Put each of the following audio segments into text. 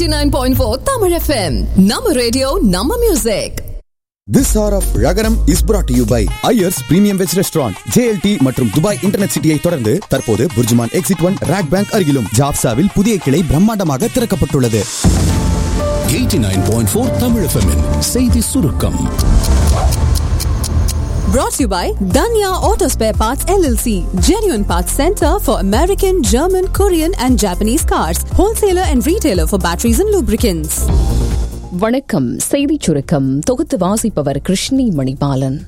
89.4 Tamil FM. Nama radio, Nama music. This hour of Ragaram is brought to you by Ayers Premium Veg Restaurant, JLT மற்றும் Dubai internet சிட்டியை தொடர்ந்து தற்போது BurJuman exit one RAK bank அருகிலும் ஜாப்சாவில் புதிய கிளை பிரம்மாண்டமாக திறக்கப்பட்டுள்ளது 89.4 Tamil FM -இன் செய்தி சுருக்கம் Brought to you by Danya Auto Spare Parts LLC. Genuine Parts Center for American, German, Korean and Japanese cars. Wholesaler and retailer for batteries and lubricants. வணக்கம் செய்திச் சுருக்கம் தொகுத்து வாசிப்பவர் கிருஷ்ணி மணிபாலன்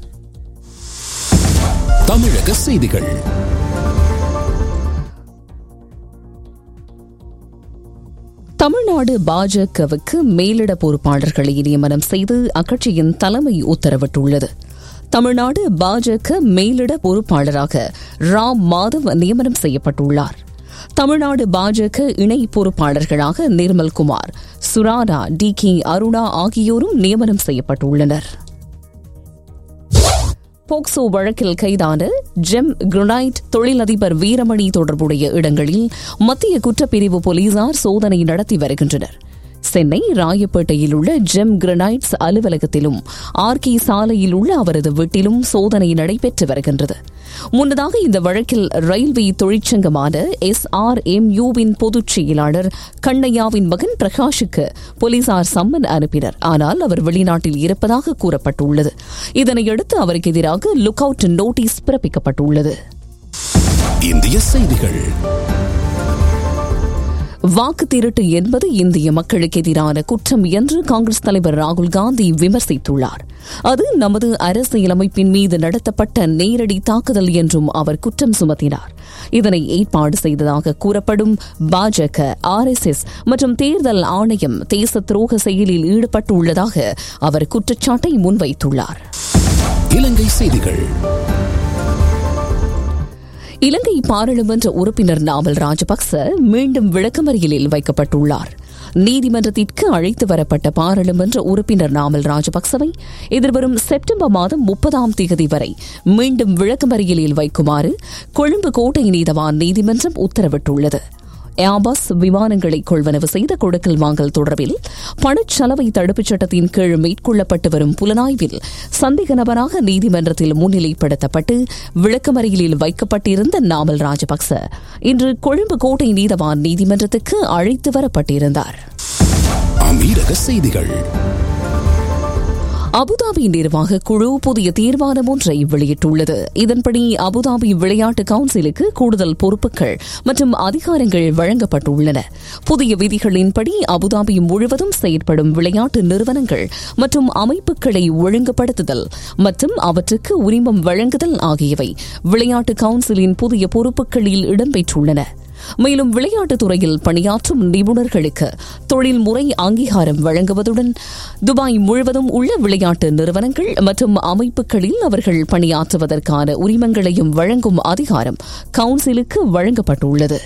தமிழக செய்திகள் தமிழ்நாடு பாஜகவுக்கு மேலிட பொறுப்பாளர்களை நியமனம் செய்து அக்கட்சியின் தலைமை உத்தரவிட்டுள்ளது தமிழ்நாடு பாஜக மேலிட பொறுப்பாளராக ராம் மாதவ் நியமனம் செய்யப்பட்டுள்ளார் தமிழ்நாடு பாஜக இணை பொறுப்பாளர்களாக நிர்மல்குமார் சுரானா டி கே அருணா ஆகியோரும் நியமனம் செய்யப்பட்டுள்ளனர் போக்சோ வழக்கில் கைதான ஜெம் குரனைட் தொழிலதிபர் வீரமணி தொடர்புடைய இடங்களில் மத்திய குற்றப்பிரிவு போலீசார் சோதனை நடத்தி வருகின்றனர் சென்னை ராயப்பேட்டையில் உள்ள ஜெம் கிரனைட்ஸ் அலுவலகத்திலும் ஆர்கே சாலையில் உள்ள அவரது வீட்டிலும் சோதனை நடைபெற்று வருகின்றது முன்னதாக இந்த வழக்கில் ரயில்வே தொழிற்சங்கமான எஸ் ஆர் எம் யூவின் பொதுச் செயலாளர் கண்ணையாவின் மகன் பிரகாஷுக்கு போலீசார் சம்மன் அனுப்பினர் ஆனால் அவர் வெளிநாட்டில் இருப்பதாக கூறப்பட்டுள்ளது இதனையடுத்து அவருக்கு எதிராக லுக் அவுட் நோட்டீஸ் பிறப்பிக்கப்பட்டுள்ளது இந்திய செய்திகள் வாக்கு திருட்டு என்பது இந்திய மக்களுக்கு எதிரான குற்றம் என்று காங்கிரஸ் தலைவர் ராகுல் காந்தி விமர்சித்துள்ளார் அது நமது அரசியலமைப்பின் மீது நடத்தப்பட்ட நேரடி தாக்குதல் என்றும் அவர் குற்றம் சுமத்தினார் இதனை ஏற்பாடு செய்ததாக கூறப்படும் பாஜக ஆர் எஸ் எஸ் மற்றும் தேர்தல் ஆணையம் தேச துரோக செயலில் ஈடுபட்டுள்ளதாக அவர் குற்றச்சாட்டை முன்வைத்துள்ளார் இலங்கை செய்திகள் இலங்கை பாராளுமன்ற உறுப்பினர் நாமல் ராஜபக்ச மீண்டும் விளக்கமறியலில் வைக்கப்பட்டுள்ளார் நீதிமன்றத்திற்கு அழைத்து வரப்பட்ட பாராளுமன்ற உறுப்பினர் நாமல் ராஜபக்சவை எதிர்வரும் செப்டம்பர் மாதம் முப்பதாம் தேதி வரை மீண்டும் விளக்கமறியலில் வைக்குமாறு கொழும்பு கோட்டை நீதவான் நீதிமன்றம் உத்தரவிட்டுள்ளது ஏர்பஸ் விமானங்களை கொள்வனவு செய்த கொடுக்கல் வாங்கல் தொடர்பில் பணச்சலவை தடுப்புச் சட்டத்தின் கீழ் மேற்கொள்ளப்பட்டு வரும் புலனாய்வில் சந்தேக நபராக நீதிமன்றத்தில் முன்னிலைப்படுத்தப்பட்டு விளக்கமறியலில் வைக்கப்பட்டிருந்த நாமல் ராஜபக்ச இன்று கொழும்பு கோட்டை நீதவான் நீதிமன்றத்துக்கு அழைத்து வரப்பட்டிருந்தார் அமீரக செய்திகள் அபுதாபி நிர்வாக குழு புதிய தீர்மானம் ஒன்றை வெளியிட்டுள்ளது இதன்படி அபுதாபி விளையாட்டு கவுன்சிலுக்கு கூடுதல் பொறுப்புகள் மற்றும் அதிகாரங்கள் வழங்கப்பட்டுள்ளன புதிய விதிகளின்படி அபுதாபி முழுவதும் செயற்படும் விளையாட்டு நிறுவனங்கள் மற்றும் அமைப்புகளை ஒழுங்குபடுத்துதல் மற்றும் அவற்றுக்கு உரிமம் வழங்குதல் ஆகியவை விளையாட்டு கவுன்சிலின் புதிய பொறுப்புகளில் இடம்பெற்றுள்ளன மேலும் விளையாட்டுத் துறையில் பணியாற்றும் நிபுணர்களுக்கு தொழில்முறை அங்கீகாரம் வழங்குவதுடன் துபாய் முழுவதும் உள்ள விளையாட்டு நிறுவனங்கள் மற்றும் அமைப்புகளில் அவர்கள் பணியாற்றுவதற்கான உரிமங்களையும் வழங்கும் அதிகாரம் கவுன்சிலுக்கு வழங்கப்பட்டுள்ளது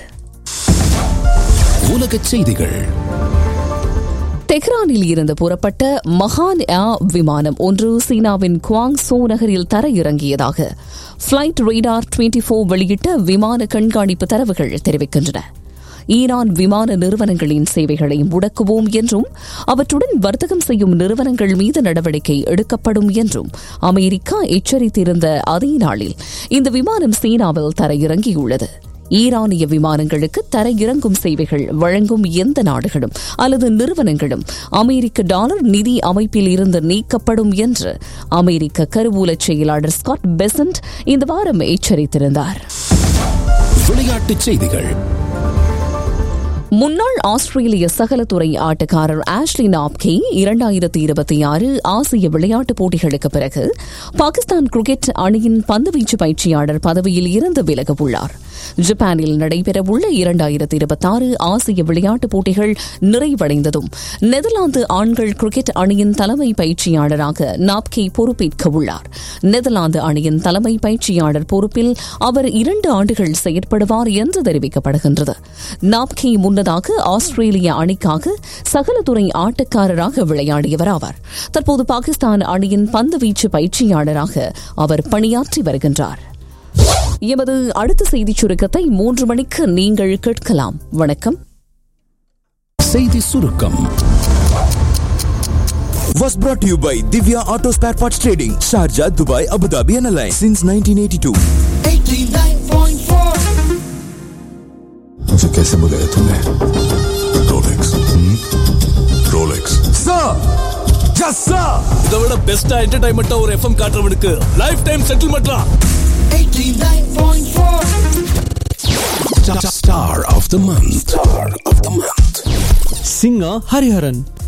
உலகச் செய்திகள் தெஹ்ரானில் இருந்து புறப்பட்ட மகான் ஏர் விமானம் ஒன்று சீனாவின் குவாங் சோ நகரில் தரையிறங்கியதாக பிளைட் ரேடார் டுவெண்டி போர் வெளியிட்ட விமான கண்காணிப்பு தரவுகள் தெரிவிக்கின்றன ஈரான் விமான நிறுவனங்களின் சேவைகளை முடக்குவோம் என்றும் அவற்றுடன் வர்த்தகம் செய்யும் நிறுவனங்கள் மீது நடவடிக்கை எடுக்கப்படும் என்றும் அமெரிக்கா எச்சரித்திருந்த அதே நாளில் இந்த விமானம் சீனாவில் தரையிறங்கியுள்ளது ஈரானிய விமானங்களுக்கு தரையிறங்கும் சேவைகள் வழங்கும் எந்த நாடுகளும் அல்லது நிறுவனங்களும் அமெரிக்க டாலர் நிதி அமைப்பில் இருந்து நீக்கப்படும் என்று அமெரிக்க கருவூல செயலாளர் ஸ்காட் பெசன்ட் இந்த வாரம் எச்சரித்திருந்தார் விளையாட்டுச் செய்திகள் முன்னாள் ஆஸ்திரேலிய சகலத்துறை ஆட்டக்காரர் ஆஷ்லி நாப்கே இரண்டாயிரத்தி இருபத்தி ஆறு ஆசிய விளையாட்டுப் போட்டிகளுக்கு பிறகு பாகிஸ்தான் கிரிக்கெட் அணியின் பந்துவீச்சு பயிற்சியாளர் பதவியில் இருந்து விலக உள்ளார் ஜப்பானில் நடைபெறவுள்ள இரண்டாயிரத்தி இருபத்தாறு ஆசிய விளையாட்டுப் போட்டிகள் நிறைவடைந்ததும் நெதர்லாந்து ஆண்கள் கிரிக்கெட் அணியின் தலைமை பயிற்சியாளராக நாப்கே பொறுப்பேற்க உள்ளார் நெதர்லாந்து அணியின் தலைமை பயிற்சியாளர் பொறுப்பில் அவர் இரண்டு ஆண்டுகள் செயற்படுவார் என்று தெரிவிக்கப்படுகின்றது நாப்கே முன்னதாக ஆஸ்திரேலிய அணிக்காக சகலத்துறை ஆட்டக்காரராக விளையாடியவர் ஆவார் தற்போது பாகிஸ்தான் அணியின் பந்துவீச்சு பயிற்சியாளராக அவர் பணியாற்றி வருகின்றார் எமது அடுத்த செய்திச் சுருக்கத்தை மூன்று மணிக்கு நீங்கள் கேட்கலாம் வணக்கம் செய்தி சுருக்கம் was brought to you by Divya Auto Spare Parts Trading, Sharjah, Dubai, Abu Dhabi and Alliance since 1982. मुझे कैसे बुलाया तूने Rolex Rolex Sir! Yes, sir! இதை விட பெஸ்டா என்டர்டைன்மெண்டா ஒரு எஃப்எம் காட்டுறவனுக்கு லைஃப் டைம் செட்டில்மெண்ட்லாம் Star of the month. Star of the month. singer Hariharan.